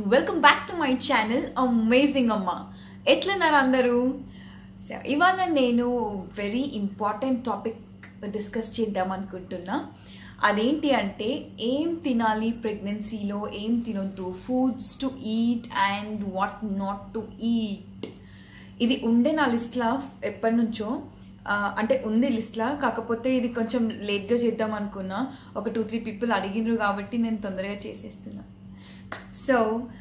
welcome back to my channel amazing అమ్మ ఎట్లున్నారు అందరూ సో ఇవాళ నేను వెరీ ఇంపార్టెంట్ టాపిక్ డిస్కస్ చేద్దాం అనుకుంటున్నా అదేంటి అంటే ఏం తినాలి ప్రెగ్నెన్సీలో ఏం తినొద్దు foods to eat and what not to eat ఇది ఉండే నా లిస్ట్లో ఎప్పటి నుంచో ఆ, అంటే ఉంది లిస్ట్లో కాకపోతే ఇది కొంచెం లేట్గా చేద్దాం అనుకున్నా ఒక టూ త్రీ పీపుల్ అడిగినారు కాబట్టి నేను తొందరగా చేసేస్తున్నా so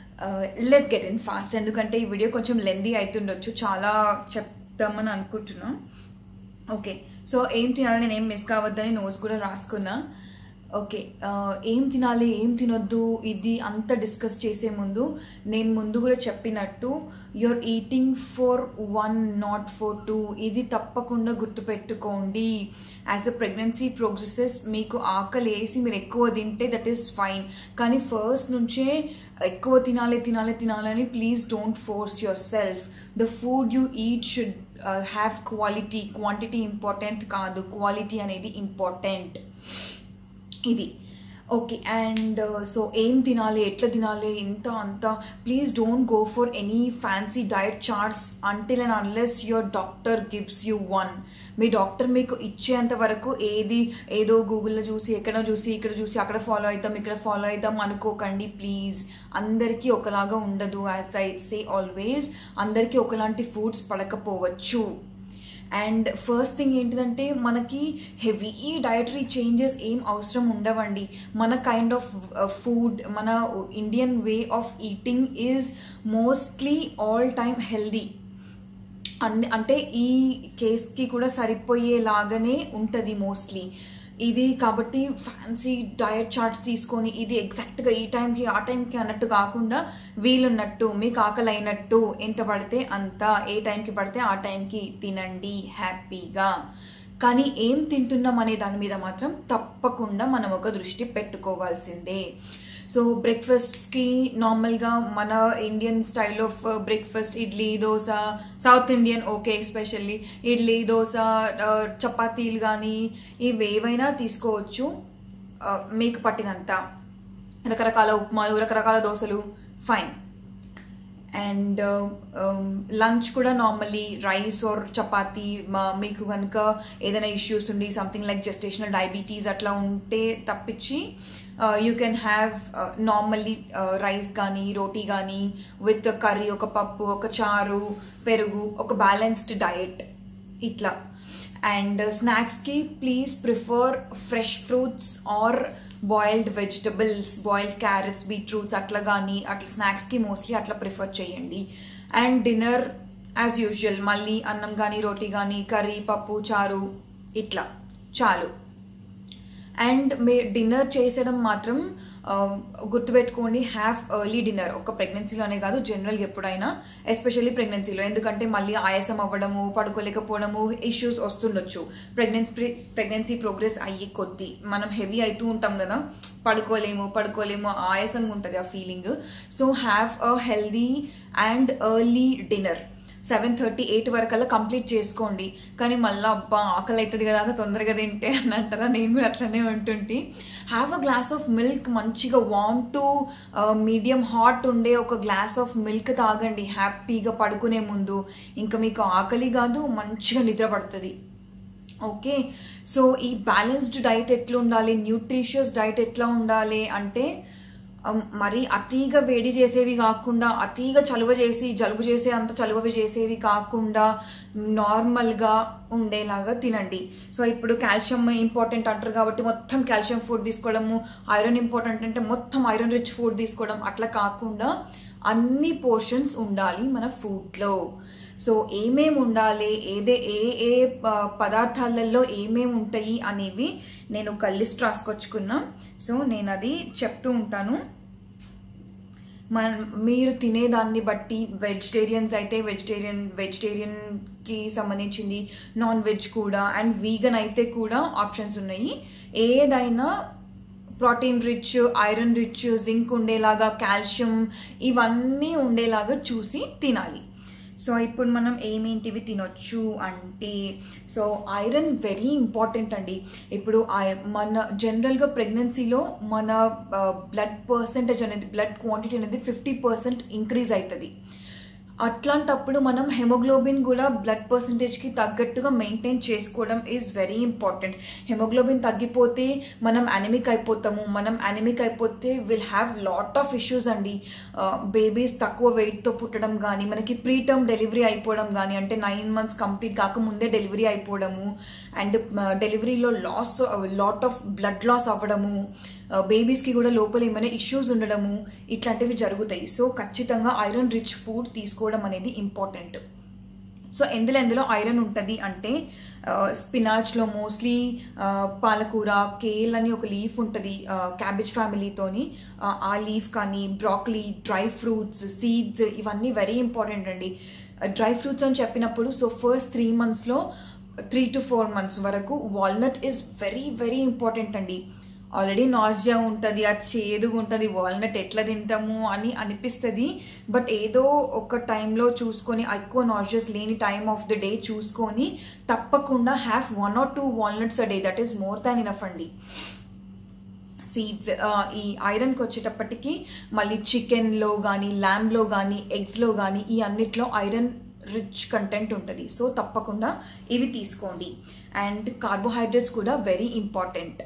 let get in fast ఎందుకంటే ఈ వీడియో కొంచెం లెందీ అవుతుండొచ్చు చాలా చెప్తామని అనుకుంటున్నా ఓకే సో ఏం తినాలి నేను ఏం మిస్ కావద్దని నోట్స్ కూడా రాసుకున్నా ఓకే ఆ, ఏం తినాలి ఏం తినొద్దు ఇది అంతా డిస్కస్ చేసే ముందు నేను ముందు కూడా చెప్పినట్టు you're eating for one not for two ఇది తప్పకుండా గుర్తుపెట్టుకోండి యాజ్ అ ప్రెగ్నెన్సీ ప్రోగ్రెసెస్ మీకు ఆకలి వేసి మీరు ఎక్కువ తింటే దట్ ఈస్ ఫైన్ కానీ ఫస్ట్ నుంచే ఎక్కువ తినాలి తినాలి తినాలని please don't force yourself the food you eat should have quality quantity important కాదు క్వాలిటీ అనేది ఇంపార్టెంట్ ఇది ఓకే అండ్ సో ఏం తినాలి ఎట్లా తినాలి ఇంత అంత please don't go for any fancy diet charts until and unless your doctor gives you one మీ డాక్టర్ మీకు ఇచ్చేంత వరకు ఏది ఏదో గూగుల్లో చూసి ఎక్కడో చూసి ఇక్కడ చూసి అక్కడ ఫాలో అవుతాం ఇక్కడ ఫాలో అవుతాం అనుకోకండి ప్లీజ్ అందరికీ ఒకలాగా ఉండదు యాజ్ ఐ సే ఆల్వేస్ అందరికీ ఒకలాంటి ఫుడ్స్ పడకపోవచ్చు అండ్ ఫస్ట్ థింగ్ ఏంటిదంటే మనకి హెవీ డయటరీ చేంజెస్ ఏం అవసరం ఉండవండి మన కైండ్ ఆఫ్ ఫుడ్ మన Indian way of eating is mostly all time healthy అన్ని అంటే ఈ కేస్కి కూడా సరిపోయేలాగానే ఉంటుంది మోస్ట్లీ ఇది కాబట్టి ఫ్యాన్సీ డయట్ చార్ట్స్ తీసుకొని ఇది ఎగ్జాక్ట్గా ఈ టైంకి ఆ టైంకి అన్నట్టు కాకుండా వీలున్నట్టు మీకు ఆకలి అయినట్టు ఎంత పడితే అంత ఏ టైంకి పడితే ఆ టైంకి తినండి హ్యాపీగా కానీ ఏం తింటున్నాం అనే దాని మీద మాత్రం తప్పకుండా మనం ఒక దృష్టి పెట్టుకోవాల్సిందే సో బ్రేక్ఫాస్ట్కి నార్మల్గా మన Indian style of breakfast idli dosa south Indian okay especially idli dosa ఆ, చపాతీలు కానీ ఇవి ఏవైనా తీసుకోవచ్చు ఆ, మీకు పట్టినంత రకరకాల ఉప్మాలు రకరకాల దోశలు ఫైన్ అండ్ లంచ్ కూడా నార్మల్లీ రైస్ ఆర్ చపాతీ మీకు కనుక ఏదైనా ఇష్యూస్ ఉండి సంథింగ్ లైక్ జెస్టేషనల్ డయాబెటీస్ అట్లా ఉంటే తప్పించి you can have normally rice కానీ రోటీ కానీ విత్ కర్రీ ఒక పప్పు ఒక చారు పెరుగు ఒక బ్యాలెన్స్డ్ డయట్ ఇట్లా అండ్ స్నాక్స్కి please prefer fresh fruits or boiled vegetables boiled carrots beetroots అట్లా కానీ అట్లా స్నాక్స్కి మోస్ట్లీ అట్లా ప్రిఫర్ చేయండి అండ్ డిన్నర్ యాజ్ యూజువల్ మళ్ళీ అన్నం కానీ రోటీ కానీ కర్రీ పప్పు చారు ఇట్లా చాలు అండ్ మే డిన్నర్ చేసడం మాత్రం ఆ, గుర్తుపెట్టుకోండి హ్యావ్ ఎర్లీ డిన్నర్ ఒక ప్రెగ్నెన్సీలోనే కాదు జనరల్గా ఎప్పుడైనా ఎస్పెషల్లీ ప్రెగ్నెన్సీలో ఎందుకంటే మళ్ళీ ఆయాసం అవ్వడము పడుకోలేకపోవడము ఇష్యూస్ వస్తుండొచ్చు ప్రెగ్నెన్సీ ప్రెగ్నెన్సీ ప్రోగ్రెస్ అయ్యే కొద్దీ మనం హెవీ అవుతూ ఉంటాం కదా పడుకోలేము పడుకోలేము ఆయాసంగా ఉంటుంది ఆ feeling so have a healthy and early dinner seven thirty eight వరకల్లా కంప్లీట్ చేసుకోండి కానీ మళ్ళీ అబ్బా ఆకలి అవుతుంది కదా అంత తొందరగా తింటే అని అంటారా నేను కూడా అట్లనే ఉంటుంటే have a glass of milk మంచిగా వామ్ టు మీడియం హాట్ ఉండే ఒక గ్లాస్ ఆఫ్ మిల్క్ తాగండి హ్యాపీగా పడుకునే ముందు ఇంకా మీకు ఆకలి కాదు మంచిగా నిద్ర పడుతుంది ఓకే సో ఈ బ్యాలెన్స్డ్ డైట్ ఎట్లా ఉండాలి న్యూట్రిషియస్ డైట్ ఎట్లా ఉండాలి అంటే అమ్, మరి అతిగా వేడి చేసేవి కాకుండా అతిగా చలువ చేసి జలుబు చేసే అంత చలువవి చేసేవి కాకుండా నార్మల్గా ఉండేలాగా తినండి సో ఇప్పుడు కాల్షియం ఇంపార్టెంట్ అంటారు కాబట్టి మొత్తం కాల్షియం ఫుడ్ తీసుకోవడము ఐరన్ ఇంపార్టెంట్ అంటే మొత్తం ఐరన్ రిచ్ ఫుడ్ తీసుకోవడం అట్లా కాకుండా అన్ని పోర్షన్స్ ఉండాలి మన ఫుడ్లో సో ఏమేమి ఉండాలి ఏదే ఏ ఏ ప- పదార్థాలలో ఏమేమి ఉంటాయి అనేవి నేను ఒక లిస్ట్ రాసుకొచ్చుకున్నా సో నేను అది చెప్తూ ఉంటాను మన మీరు తినేదాన్ని బట్టి వెజిటేరియన్స్ అయితే వెజిటేరియన్ వెజిటేరియన్కి సంబంధించింది నాన్ వెజ్ కూడా అండ్ వీగన్ అయితే కూడా ఆప్షన్స్ ఉన్నాయి ఏదైనా protein rich iron rich zinc ఉండేలాగా కాల్షియం ఇవన్నీ ఉండేలాగా చూసి తినాలి సో ఇప్పుడు మనం ఏమేంటివి తినొచ్చు అంటే సో ఐరన్ వెరీ ఇంపార్టెంట్ అండి ఇప్పుడు ఐ- మన జనరల్గా ప్రెగ్నెన్సీలో మన బ్లడ్ పర్సెంటేజ్ అనేది బ్లడ్ క్వాంటిటీ అనేది ఫిఫ్టీ పర్సెంట్ ఇంక్రీజ్ అవుతుంది అట్లాంటప్పుడు మనం హెమోగ్లోబిన్ కూడా బ్లడ్ పర్సంటేజ్కి తగ్గట్టుగా మెయింటైన్ చేసుకోవడం ఈజ్ వెరీ ఇంపార్టెంట్ హెమోగ్లోబిన్ తగ్గిపోతే మనం అనమిక్ అయిపోతాము మనం అనమిక్ అయిపోతే will have lot of issues అండి బేబీస్ తక్కువ వెయిట్తో పుట్టడం కానీ మనకి ప్రీ టర్మ్ డెలివరీ అయిపోవడం కానీ అంటే నైన్ మంత్స్ కంప్లీట్ కాకముందే డెలివరీ అయిపోవడము అండ్ డెలివరీలో loss lot of blood loss అవ్వడము బేబీస్కి కూడా లోపల ఏమైనా ఇష్యూస్ ఉండడము ఇట్లాంటివి జరుగుతాయి సో ఖచ్చితంగా ఐరన్ రిచ్ ఫుడ్ తీసుకోవడం అనేది ఇంపార్టెంట్ సో ఎందులో ఎందులో ఐరన్ ఉంటుంది అంటే స్పినాచ్లో మోస్ట్లీ పాలకూర కేల్ అని ఒక లీఫ్ ఉంటుంది క్యాబేజ్ ఫ్యామిలీతోని ఆ లీఫ్ కానీ బ్రాక్లీ డ్రై ఫ్రూట్స్ సీడ్స్ ఇవన్నీ వెరీ ఇంపార్టెంట్ అండి డ్రై ఫ్రూట్స్ అని చెప్పినప్పుడు సో ఫస్ట్ త్రీ మంత్స్లో త్రీ టు ఫోర్ మంత్స్ వరకు walnut is very very important అండి ఆల్రెడీ నాజియా ఉంటుంది అది చేదుగా ఉంటుంది వాల్నట్ ఎట్లా తింటాము అని అనిపిస్తుంది బట్ ఏదో ఒక టైంలో చూసుకొని ఎక్కువ నాజియస్ లేని టైమ్ ఆఫ్ ద డే చూసుకొని తప్పకుండా have one or two walnuts a day that is more than enough అండి సీడ్స్ ఈ ఐరన్కి వచ్చేటప్పటికి మళ్ళీ చికెన్లో కానీ ల్యాంబ్లో కానీ ఎగ్స్లో కానీ ఈ అన్నిట్లో ఐరన్ రిచ్ కంటెంట్ ఉంటుంది సో తప్పకుండా ఇవి తీసుకోండి అండ్ కార్బోహైడ్రేట్స్ కూడా వెరీ ఇంపార్టెంట్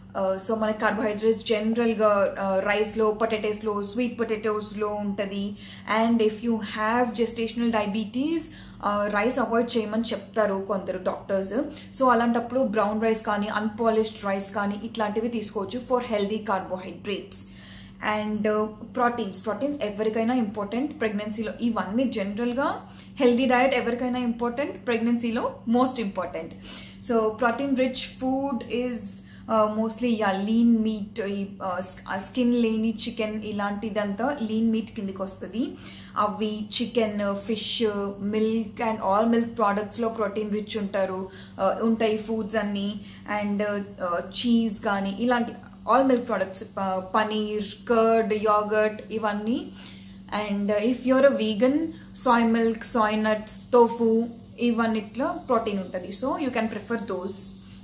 సో మన కార్బోహైడ్రేట్స్ జనరల్గా రైస్లో పొటాటోస్లో స్వీట్ పొటాటోస్లో ఉంటుంది and if you have gestational diabetes rice avoid చేయమని చెప్తారు కొందరు డాక్టర్స్ సో అలాంటప్పుడు బ్రౌన్ రైస్ కానీ అన్పాలిష్డ్ రైస్ కానీ ఇట్లాంటివి తీసుకోవచ్చు for healthy carbohydrates and proteins proteins ఎవరికైనా ఇంపార్టెంట్ ప్రెగ్నెన్సీలో ఇవన్నీ జనరల్గా హెల్దీ డయట్ ఎవరికైనా ఇంపార్టెంట్ ప్రెగ్నెన్సీలో most important so protein rich food is mostly yeah lean meat skin లేని చికెన్ ఇలాంటిదంతా లీన్ మీట్ కిందకి వస్తుంది అవి chicken fish milk and all milk ప్రోడక్ట్స్లో ప్రోటీన్ రిచ్ ఉంటారు ఉంటాయి ఫుడ్స్ అన్నీ అండ్ చీజ్ కానీ ఇలాంటి all milk products paneer curd yogurt ఇవన్నీ and if you're a vegan soy milk soy nuts tofu ఇవన్నిట్లో ప్రోటీన్ ఉంటుంది so you can prefer those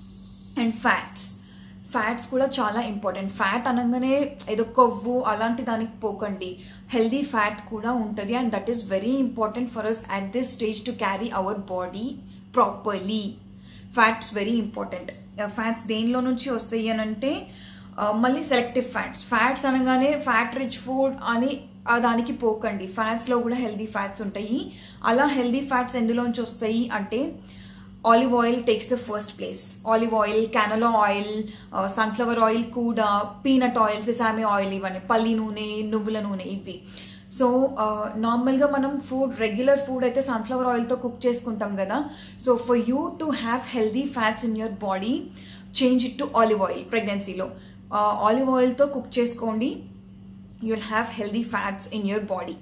and fats fats కూడా చాలా ఇంపార్టెంట్ ఫ్యాట్ అనగానే ఏదో కొవ్వు అలాంటి దానికి పోకండి హెల్దీ ఫ్యాట్ కూడా ఉంటుంది and that is very important for us at this stage to carry our body properly fats very important fats దేనిలో నుంచి వస్తాయి అని అంటే మళ్ళీ సెలెక్టివ్ ఫ్యాట్స్ ఫ్యాట్స్ అనగానే ఫ్యాట్ రిచ్ ఫుడ్ అని దానికి పోకండి ఫ్యాట్స్లో కూడా హెల్దీ ఫ్యాట్స్ ఉంటాయి అలా హెల్దీ ఫ్యాట్స్ ఎందులోంచి వస్తాయి అంటే olive oil takes the first place olive oil canola oil sunflower oil కూడా పీనట్ ఆయిల్ సిసామి ఆయిల్ ఇవన్నీ పల్లి నూనె నువ్వుల నూనె ఇవి సో నార్మల్గా మనం ఫుడ్ రెగ్యులర్ ఫుడ్ అయితే సన్ఫ్లవర్ ఆయిల్తో కుక్ చేసుకుంటాం కదా so for you to have healthy fats in your body change it to olive oil ప్రెగ్నెన్సీలో ఆలివ్ ఆయిల్తో కుక్ చేసుకోండి you will have healthy fats in your body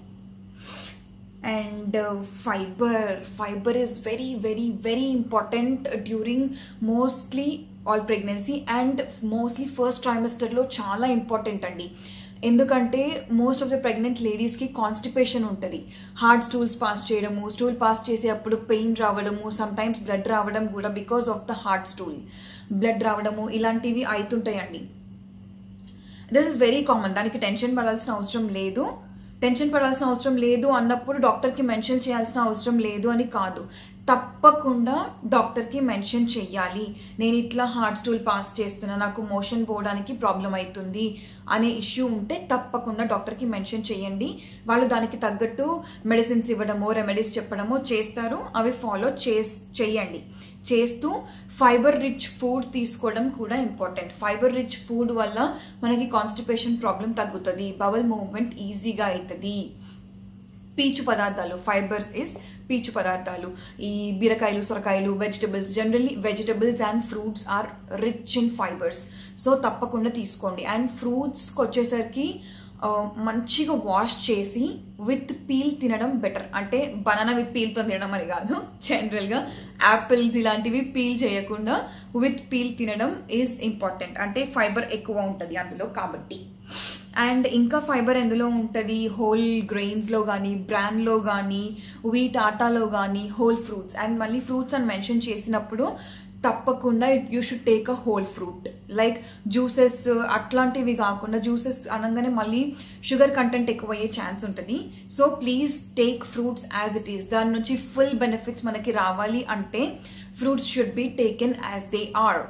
and uh, fiber fiber is very very very important during mostly all pregnancy and mostly first ట్రైమెస్టర్లో చాలా important అండి ఎందుకంటే most of the pregnant లేడీస్కి constipation ఉంటుంది hard stools pass చేయడము stool pass చేసేటప్పుడు pain రావడము sometimes blood రావడం కూడా because of the hard stool blood రావడము ఇలాంటివి అవుతుంటాయండి దిస్ ఇస్ వెరీ కామన్ దానికి టెన్షన్ పడాల్సిన అవసరం లేదు టెన్షన్ పడాల్సిన అవసరం లేదు అన్నప్పుడు డాక్టర్కి మెన్షన్ చేయాల్సిన అవసరం లేదు అని కాదు తప్పకుండా డాక్టర్కి మెన్షన్ చెయ్యాలి నేను ఇట్లా హార్ట్ స్టూల్ పాస్ చేస్తున్నా నాకు మోషన్ పోవడానికి ప్రాబ్లం అవుతుంది అనే ఇష్యూ ఉంటే తప్పకుండా డాక్టర్కి మెన్షన్ చేయండి వాళ్ళు దానికి తగ్గట్టు మెడిసిన్స్ ఇవ్వడమో రెమెడీస్ చెప్పడమో చేస్తారు అవి ఫాలో చేస్ చెయ్యండి చేస్తూ ఫైబర్ రిచ్ ఫుడ్ తీసుకోవడం కూడా ఇంపార్టెంట్ ఫైబర్ రిచ్ ఫుడ్ వల్ల మనకి కాన్స్టిపేషన్ ప్రాబ్లం తగ్గుతుంది బవల్ మూవ్మెంట్ ఈజీగా అవుతుంది పీచు పదార్థాలు ఫైబర్స్ ఇస్ పీచు పదార్థాలు ఈ బీరకాయలు సొరకాయలు vegetables generally vegetables and fruits are rich in fibres so తప్పకుండా తీసుకోండి అండ్ ఫ్రూట్స్కి వచ్చేసరికి మంచిగా వాష్ చేసి విత్ పీల్ తినడం బెటర్ అంటే బనానా విత్ పీల్తో తినడం అని కాదు జనరల్గా యాపిల్స్ ఇలాంటివి పీల్ చేయకుండా విత్ పీల్ తినడం ఈజ్ ఇంపార్టెంట్ అంటే ఫైబర్ ఎక్కువ ఉంటుంది అందులో కాబట్టి అండ్ ఇంకా ఫైబర్ ఎందులో ఉంటుంది హోల్ గ్రెయిన్స్లో కానీ బ్రాండ్లో కానీ వీట్ ఆటాలో కానీ హోల్ ఫ్రూట్స్ అండ్ మళ్ళీ ఫ్రూట్స్ అని మెన్షన్ చేసినప్పుడు తప్పకుండా you should take a whole fruit like juices అట్లాంటివి కాకుండా జ్యూసెస్ అనగానే మళ్ళీ షుగర్ కంటెంట్ ఎక్కువ అయ్యే ఛాన్స్ ఉంటుంది so please take fruits as it is దాని నుంచి ఫుల్ బెనిఫిట్స్ మనకి రావాలి అంటే fruits should be taken as they are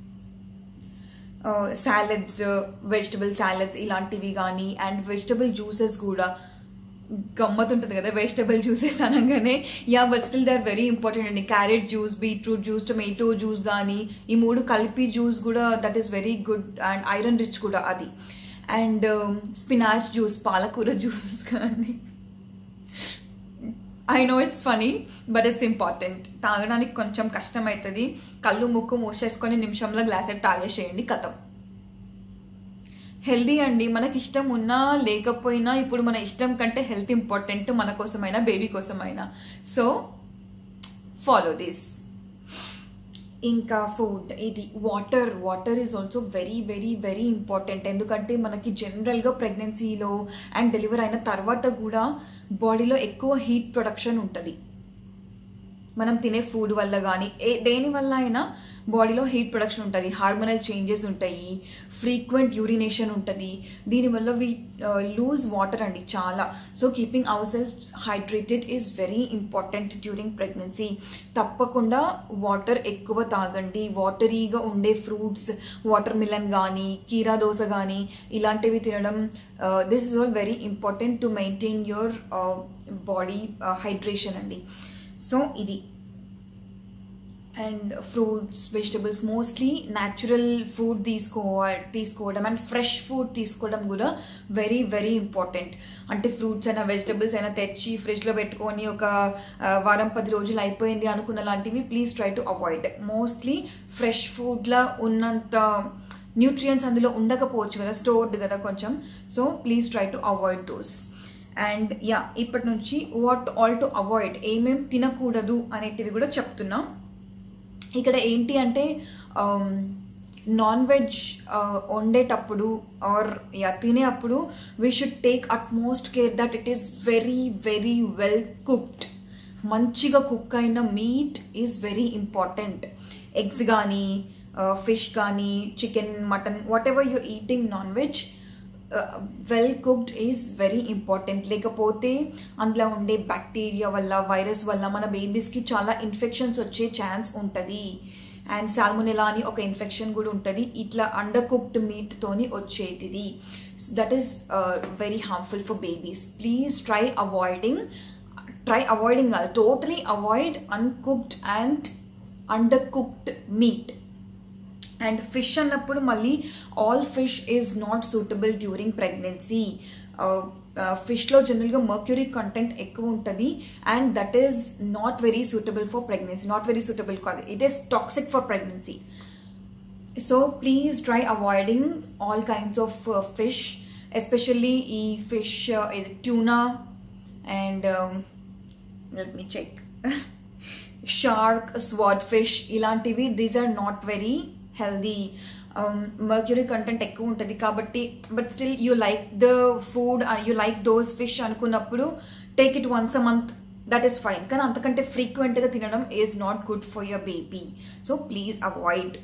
salads vegetable salads ఇలాంటివి కానీ అండ్ వెజిటబుల్ జ్యూసెస్ కూడా గమ్మత్ ఉంటుంది కదా వెజిటబుల్ జ్యూసెస్ అనగానే yeah but still they are very important అండి carrot juice beetroot juice tomato juice కానీ ఈ మూడు కలిపి జ్యూస్ కూడా that is very good and iron rich కూడా అది అండ్ స్పినాచ్ జ్యూస్ పాలకూర జ్యూస్ కానీ I know it's funny but it's important తాగడానికి కొంచెం కష్టం అవుతుంది కళ్ళు ముక్కు మూసేసుకొని నిమిషంలో గ్లాస్ తాగేసేయండి కథం హెల్దీ అండి మనకి ఇష్టం ఉన్నా లేకపోయినా ఇప్పుడు మన ఇష్టం కంటే హెల్త్ ఇంపార్టెంట్ మన కోసమైనా బేబీ కోసమైనా సో ఫాలో దిస్ ఇంకా ఫుడ్ ఇది water water is also very very very important ఎందుకంటే మనకి జనరల్గా ప్రెగ్నెన్సీలో అండ్ డెలివరీ అయిన తర్వాత కూడా బాడీలో ఎక్కువ హీట్ ప్రొడక్షన్ ఉంటుంది మనం తినే ఫుడ్ వల్ల కానీ ఏ దేని వల్ల అయినా బాడీలో హీట్ ప్రొడక్షన్ ఉంటుంది హార్మోనల్ చేంజెస్ ఉంటాయి ఫ్రీక్వెంట్ యూరినేషన్ ఉంటుంది దీనివల్ల వీ లూజ్ వాటర్ అండి చాలా so keeping ourselves hydrated is very important during pregnancy తప్పకుండా వాటర్ ఎక్కువ తాగండి వాటరీగా ఉండే ఫ్రూట్స్ వాటర్ మిలన్ కానీ కీరా దోశ కానీ ఇలాంటివి తినడం this is all very important to maintain your body hydration అండి సో ఇది and fruits vegetables mostly natural food తీసుకో తీసుకోవడం అండ్ ఫ్రెష్ ఫుడ్ తీసుకోవడం కూడా వెరీ వెరీ ఇంపార్టెంట్ అంటే ఫ్రూట్స్ అయినా వెజిటబుల్స్ అయినా తెచ్చి ఫ్రిడ్జ్లో పెట్టుకొని ఒక వారం పది రోజులు అయిపోయింది అనుకున్న లాంటివి please try to avoid mostly fresh ఫుడ్లా ఉన్నంత న్యూట్రియంట్స్ అందులో ఉండకపోవచ్చు కదా స్టోర్డ్ కదా కొంచెం so please try to avoid those and yeah ఇప్పటి నుంచి వాట్ ఆల్ టు అవాయిడ్ ఏమేం తినకూడదు అనేటివి కూడా చెప్తున్నా ఇక్కడ ఏంటి అంటే నాన్ వెజ్ వండేటప్పుడు ఆర్ యా తినేటప్పుడు we should take utmost care that it is very very well cooked మంచిగా కుక్ అయిన meat is very important eggs కానీ ఫిష్ కానీ chicken mutton whatever you eating non veg well cooked is very important లేకపోతే అందులో ఉండే bacteria వల్ల virus వల్ల మన బేబీస్కి చాలా ఇన్ఫెక్షన్స్ వచ్చే ఛాన్స్ ఉంటుంది అండ్ సాల్మొనెలా అని ఒక ఇన్ఫెక్షన్ కూడా ఉంటుంది ఇట్లా అండర్ కుక్డ్ మీట్తోని వచ్చేది that is very harmful for babies please try avoiding try avoiding totally avoid uncooked and undercooked meat and fish అన్నప్పుడు మళ్ళీ all fish is not suitable during pregnancy ఫిష్లో జనరల్గా మర్క్యూరీ కంటెంట్ ఎక్కువ ఉంటుంది and that is not very suitable for pregnancy not very suitable కాదు it is toxic for pregnancy so please try avoiding all kinds of fish especially ఈ fish ఇది tuna and let me check shark swordfish ఇలాంటివి these are not very healthy mercury content ఎక్కువ ఉంటుంది కాబట్టి but still you like the food you like those fish అనుకున్నప్పుడు take it once a month that is fine కానీ అంతకంటే ఫ్రీక్వెంట్గా తినడం is not good for your baby so please avoid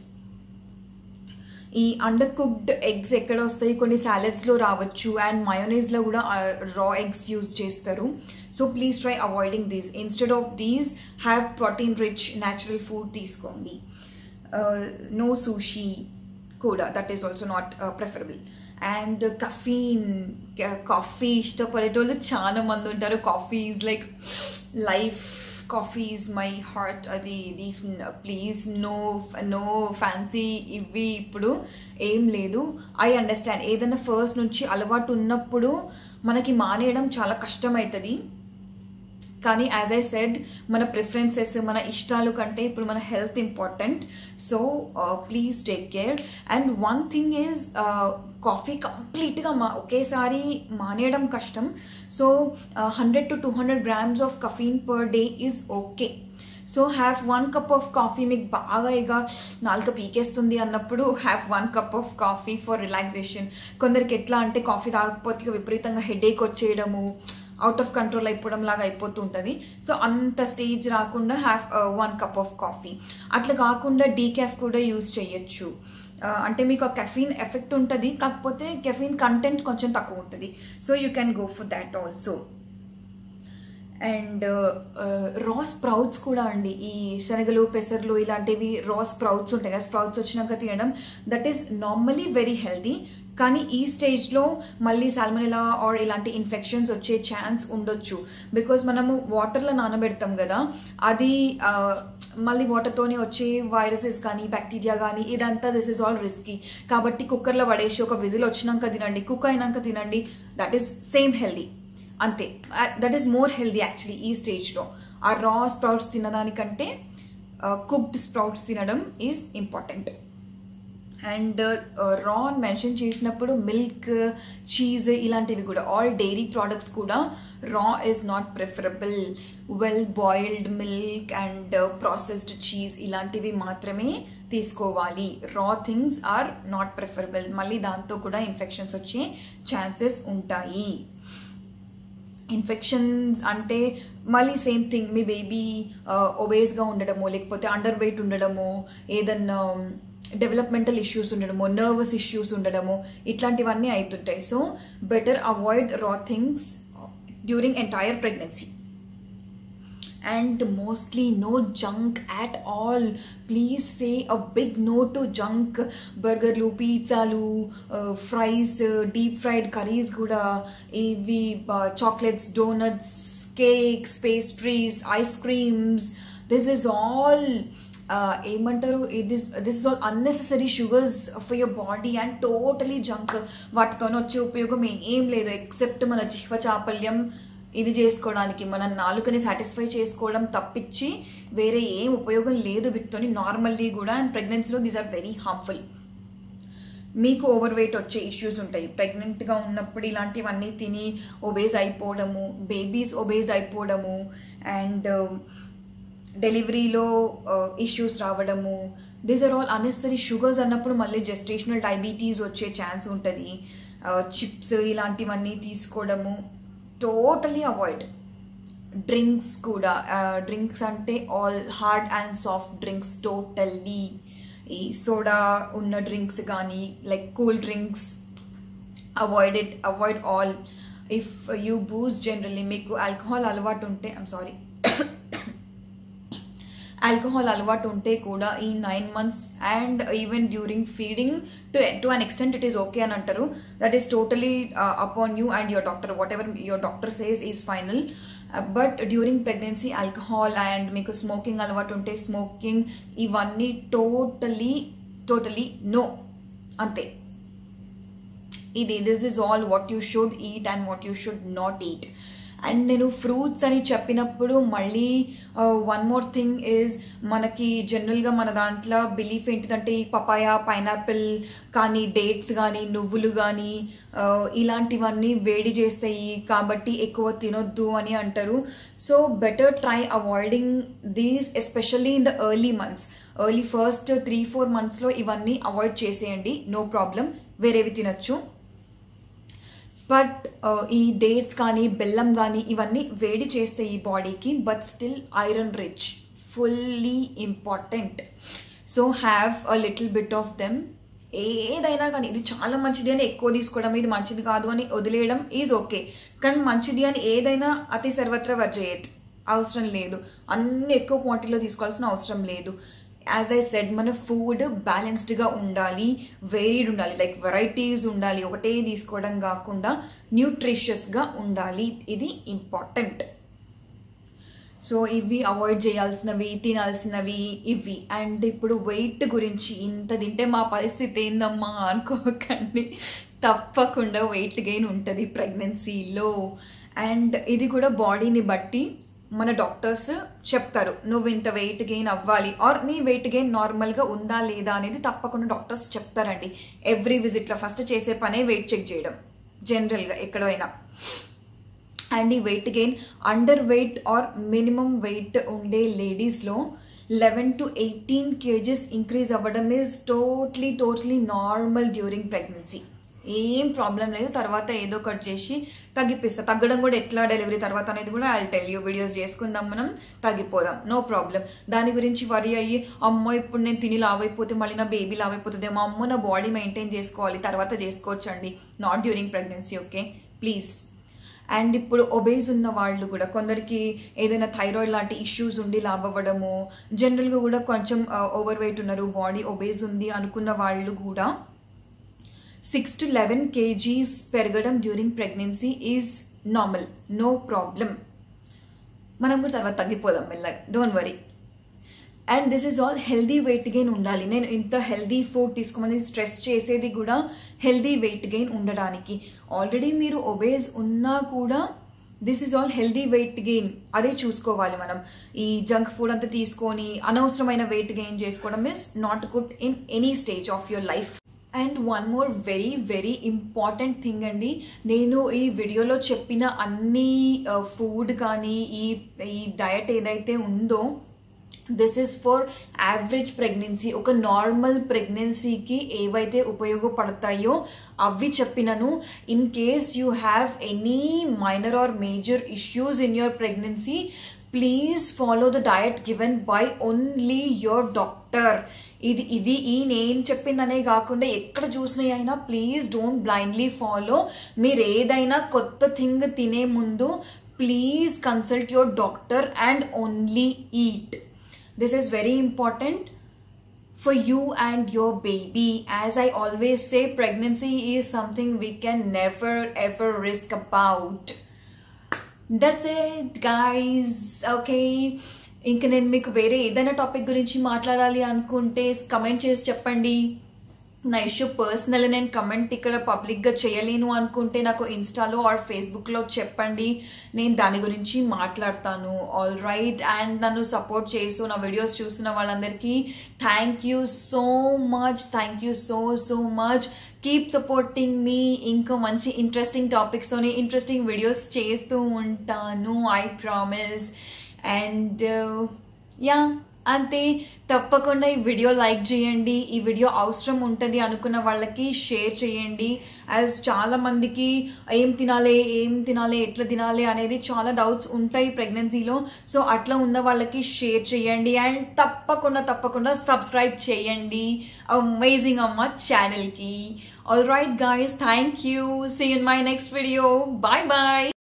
ఈ undercooked eggs ఎక్కడ వస్తాయి కొన్ని సాలెడ్స్లో రావచ్చు అండ్ మయోనైజ్లో కూడా రా ఎగ్స్ యూజ్ చేస్తారు so please try avoiding these instead of these have protein rich natural food తీసుకోండి నో సూషీ కూడా that is also not preferable and caffeine coffee ఇష్టపడేటోళ్ళు చాలా మంది ఉంటారు coffee is like life coffee is my heart అది ఇది please no no fancy ఇవి ఇప్పుడు ఏం లేదు ఐ అండర్స్టాండ్ ఏదైనా ఫస్ట్ నుంచి అలవాటు ఉన్నప్పుడు మనకి మానేయడం చాలా కష్టం అవుతుంది కానీ యాజ్ ఐ సెడ్ మన ప్రిఫరెన్సెస్ మన ఇష్టాలు కంటే ఇప్పుడు మన health important so please take care and one thing is coffee కంప్లీట్గా మా ఒకేసారి మానేయడం కష్టం so hundred to two hundred grams of caffeine per day is okay so have one cup of coffee మీకు బాగా ఇక నాలుక పీకేస్తుంది అన్నప్పుడు have one cup of coffee for relaxation కొందరికి ఎట్లా అంటే కాఫీ తాగకపోతే ఇక విపరీతంగా హెడేక్ వచ్చేయడము అవుట్ ఆఫ్ కంట్రోల్ అయిపోవడం లాగా అయిపోతుంటుంది సో అంత స్టేజ్ రాకుండా have one cup of coffee అట్లా కాకుండా డీకాఫ్ కూడా యూజ్ చేయొచ్చు ఆ, అంటే మీకు ఆ కెఫీన్ ఎఫెక్ట్ ఉంటుంది కాకపోతే కెఫీన్ కంటెంట్ కొంచెం తక్కువ ఉంటుంది so you can go for that also and raw sprouts కూడా అండి ఈ శనగలు పెసర్లు ఇలాంటివి రా స్ప్రౌట్స్ ఉంటాయి కదా స్ప్రౌట్స్ వచ్చినాక తినడం that is normally very healthy కానీ ఈ స్టేజ్లో మళ్ళీ సాల్మనెలా ఆర్ ఇలాంటి ఇన్ఫెక్షన్స్ వచ్చే ఛాన్స్ ఉండొచ్చు బికాజ్ మనము వాటర్లో నానబెడతాం కదా అది ఆ, మళ్ళీ వాటర్తోనే వచ్చే వైరసెస్ కానీ బ్యాక్టీరియా కానీ ఇదంతా దిస్ ఇస్ ఆల్ రిస్కీ కాబట్టి కుక్కర్లో పడేసి ఒక విజిల్ వచ్చినాక తినండి కుక్ అయినాక తినండి దట్ ఈస్ సేమ్ హెల్దీ అంతే that is more healthy actually ఈ స్టేజ్లో ఆ రా స్ప్రౌట్స్ తినడానికంటే కుక్డ్ స్ప్రౌట్స్ తినడం ఈజ్ ఇంపార్టెంట్ అండ్ రా అని మెన్షన్ చేసినప్పుడు మిల్క్ చీజ్ ఇలాంటివి కూడా ఆల్ డైరీ ప్రోడక్ట్స్ కూడా raw is not preferable well boiled milk and processed cheese ఇలాంటివి మాత్రమే తీసుకోవాలి రా థింగ్స్ ఆర్ నాట్ ప్రిఫరబుల్ మళ్ళీ దాంతో కూడా ఇన్ఫెక్షన్స్ వచ్చే ఛాన్సెస్ ఉంటాయి ఇన్ఫెక్షన్స్ అంటే మళ్ళీ సేమ్ థింగ్ మీ బేబీ ఒబేస్గా ఉండడమో లేకపోతే అండర్ వెయిట్ ఉండడమో ఏదన్నా డెవలప్మెంటల్ ఇష్యూస్ ఉండడమో నర్వస్ ఇష్యూస్ ఉండడమో ఇట్లాంటివన్నీ అవుతుంటాయి so better avoid raw things during entire pregnancy and mostly no junk at all please say a big no to junk బర్గర్లు పిజ్జాలు ఫ్రైస్ డీప్ ఫ్రైడ్ కర్రీస్ కూడా ఇవి chocolates donuts cakes pastries ice creams this is all ఏమంటారు this this is all unnecessary sugars for your body and totally junk వాటితో వచ్చే ఉపయోగం ఏం లేదు ఎక్సెప్ట్ మన జిహ్వ చాపల్యం ఇది చేసుకోవడానికి మన నాలుకని సాటిస్ఫై చేసుకోవడం తప్పించి వేరే ఏం ఉపయోగం లేదు వీటితోని నార్మల్లీ కూడా అండ్ ప్రెగ్నెన్సీలో దీస్ ఆర్ వెరీ హార్మ్ఫుల్ మీకు ఓవర్ వెయిట్ వచ్చే ఇష్యూస్ ఉంటాయి ప్రెగ్నెంట్గా ఉన్నప్పుడు ఇలాంటివన్నీ తిని ఒబేజ్ అయిపోవడము బేబీస్ ఒబేజ్ అయిపోవడము అండ్ డెలివరీలో ఇష్యూస్ రావడము these are all unnecessary sugars అన్నప్పుడు మళ్ళీ జెస్టేషనల్ డయాబెటీస్ వచ్చే ఛాన్స్ ఉంటుంది చిప్స్ ఇలాంటివన్నీ తీసుకోవడము టోటలీ అవాయిడ్ డ్రింక్స్ కూడా డ్రింక్స్ అంటే all hard and soft drinks totally ఈ సోడా ఉన్న డ్రింక్స్ కానీ like cool drinks avoid it avoid all if you booze generally మీకు ఆల్కహాల్ అలవాటు ఉంటే ఐమ్ సారీ ఆల్కహాల్ అలవాటు ఉంటే కూడా ఈ nine months and even during feeding to to an extent it is okay అని అంటారు that is totally upon you and your doctor whatever your doctor says is final but during pregnancy alcohol and మీకు smoking అలవాటు ఉంటే smoking ఇవన్నీ totally totally no అంతే ఇది this is all what you should eat and what you should not eat and నేను fruits అని చెప్పినప్పుడు మళ్ళీ వన్ మోర్ థింగ్ ఈజ్ మనకి జనరల్గా మన దాంట్లో బిలీఫ్ ఏంటిదంటే ఈ పపాయ పైనాపిల్ కానీ డేట్స్ కానీ నువ్వులు కానీ ఇలాంటివన్నీ వేడి చేస్తాయి కాబట్టి ఎక్కువ తినొద్దు అని అంటారు so better try avoiding these especially in the early months early first three four మంత్స్లో ఇవన్నీ అవాయిడ్ చేసేయండి నో ప్రాబ్లం వేరేవి తినొచ్చు బట్ ఈ డేట్స్ కానీ బెల్లం కానీ ఇవన్నీ వేడి చేస్తాయి ఈ బాడీకి but still iron rich fully important so have a little bit of them ఏదైనా కానీ ఇది చాలా మంచిది అని ఎక్కువ తీసుకోవడం ఇది మంచిది కాదు అని వదిలేయడం ఈజ్ ఓకే కానీ మంచిది అని ఏదైనా అతి సర్వత్ర వర్జయత్ అవసరం లేదు అన్ని ఎక్కువ క్వాంటిటీలో తీసుకోవాల్సిన అవసరం లేదు యాజ్ ఐ సెడ్ మన ఫుడ్ బ్యాలెన్స్డ్గా ఉండాలి వేరీడ్ ఉండాలి లైక్ వెరైటీస్ ఉండాలి ఒకటే తీసుకోవడం కాకుండా న్యూట్రిషియస్గా ఉండాలి ఇది ఇంపార్టెంట్ సో ఇవి అవాయిడ్ చేయాల్సినవి తినాల్సినవి ఇవి అండ్ ఇప్పుడు వెయిట్ గురించి ఇంత తింటే మా పరిస్థితి ఏందమ్మా అనుకోకండి తప్పకుండా వెయిట్ గెయిన్ ఉంటుంది ప్రెగ్నెన్సీలో అండ్ ఇది కూడా బాడీని బట్టి మన డాక్టర్స్ చెప్తారు నువ్వు ఇంత వెయిట్ గెయిన్ అవ్వాలి ఆర్ నీ వెయిట్ గెయిన్ నార్మల్గా ఉందా లేదా అనేది తప్పకుండా డాక్టర్స్ చెప్తారండి ఎవ్రీ విజిట్లో ఫస్ట్ చేసే పనే వెయిట్ చెక్ చేయడం జనరల్గా ఎక్కడైనా అండ్ ఈ weight gain under weight or minimum weight ఉండే లేడీస్లో eleven to eighteen kgs increase అవ్వడం is totally totally normal during pregnancy ఏం ప్రాబ్లం లేదు తర్వాత ఏదో కట్ చేసి తగ్గిపిస్తా తగ్గడం కూడా ఎట్లా డెలివరీ తర్వాత అనేది కూడా ఐ టెల్ యూ వీడియోస్ చేసుకుందాం మనం తగ్గిపోదాం నో ప్రాబ్లం దాని గురించి వరి అయ్యి అమ్మో ఇప్పుడు నేను తిని లావైపోతే మళ్ళీ నా బేబీ లావైపోతుందేమో అమ్మో నా బాడీ మెయింటైన్ చేసుకోవాలి తర్వాత చేసుకోవచ్చు అండి not during pregnancy okay please and ఇప్పుడు ఒబేజ్ ఉన్న వాళ్ళు కూడా కొందరికి ఏదైనా థైరాయిడ్ లాంటి ఇష్యూస్ ఉండి లావ్ అవ్వడము జనరల్గా కూడా కొంచెం ఓవర్ వెయిట్ ఉన్నారు బాడీ ఒబేజ్ ఉంది అనుకున్న వాళ్ళు కూడా సిక్స్ టు లెవెన్ కేజీస్ పెరగడం during pregnancy is normal no problem మనం కూడా తర్వాత తగ్గిపోదాం మెల్లగా don't worry and this is all healthy weight gain ఉండాలి నేను ఇంత హెల్దీ ఫుడ్ తీసుకోమని స్ట్రెస్ చేసేది కూడా హెల్దీ వెయిట్ గెయిన్ ఉండడానికి ఆల్రెడీ మీరు ఒబేజ్ ఉన్నా కూడా this is all healthy weight gain అదే చూసుకోవాలి మనం ఈ జంక్ ఫుడ్ అంతా తీసుకొని అనవసరమైన వెయిట్ గెయిన్ చేసుకోవడం is not good in any stage of your life and one more very very important thing అండి నేను ఈ వీడియోలో చెప్పిన అన్ని ఫుడ్ కానీ ఈ ఈ డయట్ ఏదైతే ఉందో this is for average pregnancy ఒక నార్మల్ ప్రెగ్నెన్సీకి ఏవైతే ఉపయోగపడతాయో అవి చెప్పినను in case you have any minor or major issues in your pregnancy please follow the diet given by only your doctor ఇది ఇది ఈ నేను చెప్పిందనే కాకుండా ఎక్కడ చూసినా అయినా ప్లీజ్ డోంట్ బ్లైండ్లీ ఫాలో మీరు ఏదైనా కొత్త థింగ్ తినే ముందు please consult your doctor and only eat this is very important for you and your baby as i always say pregnancy is something we can never ever risk about that's it guys okay ఇంక నేను మీకు వేరే ఏదైనా topic గురించి మాట్లాడాలి అనుకుంటే comment చేసి చెప్పండి నా ఇష్యూ పర్సనల్ నేను కమెంట్ ఇక్కడ పబ్లిక్గా చేయలేను అనుకుంటే నాకు ఇన్స్టాలో ఆర్ ఫేస్బుక్లో చెప్పండి నేను దాని గురించి మాట్లాడతాను ఆల్ రైట్ అండ్ నన్ను సపోర్ట్ చేస్తూ నా వీడియోస్ చూస్తున్న వాళ్ళందరికీ thank you so much thank you so so much keep supporting మీ ఇంకా మంచి ఇంట్రెస్టింగ్ టాపిక్స్తోనే ఇంట్రెస్టింగ్ వీడియోస్ చేస్తూ ఉంటాను ఐ ప్రామిస్ అండ్ యా అంతే తప్పకుండా ఈ వీడియో లైక్ చేయండి ఈ వీడియో అవసరం ఉంటుంది అనుకున్న వాళ్ళకి షేర్ చేయండి యాజ్ చాలా మందికి ఏం తినాలి ఏం తినాలి ఎట్లా తినాలి అనేది చాలా డౌట్స్ ఉంటాయి ప్రెగ్నెన్సీలో సో అట్లా ఉన్న వాళ్ళకి షేర్ చేయండి అండ్ తప్పకుండా తప్పకుండా సబ్స్క్రైబ్ చేయండి అమేజింగ్ అమ్మ ఛానల్కి all right guys thank you see in my next video bye bye